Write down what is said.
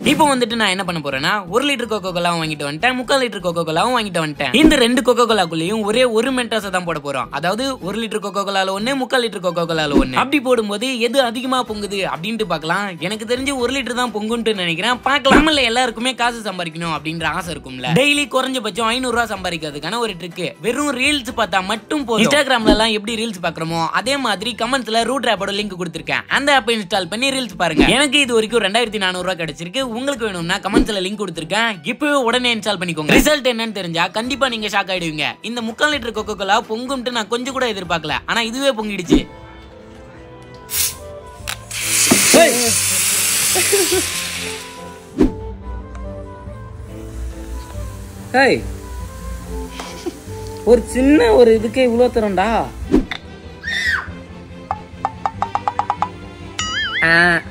இப்போ வந்துட்டு நான் என்ன பண்ண போறேன்னா ஒரு லிட்டர் கோகோ கோலாவும் வாங்கிட்டு வந்துட்டேன் முக்கால் லிட்டர் கோகோ கோலாவும் வாங்கிட்டு வந்துட்டேன் இந்த ரெண்டு கோகோ கோலாக்குள்ளேயும் ஒரே ஒரு மென்டாஸை தான் போட போறோம் அதாவது ஒரு லிட்டர் கோகோ கோலால ஒண்ணு முக்கால் லிட்டர் கோகோ கோலால ஒண்ணு அப்படி போடும்போது எது அதிகமா பொங்குது அப்படின்ட்டு பார்க்கலாம் எனக்கு தெரிஞ்சு ஒரு லிட்டர் தான் பொங்குன்ட்டு நினைக்கிறேன் பார்க்கலாம் நம்மள எல்லாருக்குமே காசு சம்பாதிக்கணும் அப்படின்ற ஆசை இருக்கும்ல டெய்லி குறைஞ்சபட்சம் ஐநூறு ரூபாய் சம்பாதிக்கிறதுக்கான ஒரு ட்ரிக் வெறும் ரீல்ஸ் பார்த்தா மட்டும் போதும் இன்ஸ்டாகிராம்ல எல்லாம் எப்படி ரீல்ஸ் பாக்குறோமோ அதே மாதிரி கமெண்ட்ஸ்ல ரூட் ஆப்போட லிங்க் கொடுத்துருக்கேன் அந்த ஆப்பை இன்ஸ்டால் பண்ணி ரீல்ஸ் பாருங்க எனக்கு இது வரைக்கும் ரெண்டாயிரத்தி நானூறு ரூபாய் கிடைச்சிருக்கு உங்களுக்கு வேணும்னா கமெண்ட்ஸ்ல லிங்க் கொடுத்துருக்கேன் இப்பவே உடனே இன்ஸ்டால் பண்ணிக்கோங்க ரிசல்ட் என்னன்னு தெரிஞ்சா கண்டிப்பா நீங்க ஷாக் ஆயிடுவீங்க இந்த முக்கால் லிட்டர் கொக்கோ கோலா பொங்கும்ட்டு நான் கொஞ்சம் கூட எதிர்பார்க்கல ஆனா இதுவே பொங்கிடுச்சு ஹேய் ஒரு சின்ன ஒரு இதுக்கே இவ்வளோ தரேன்டா ஆ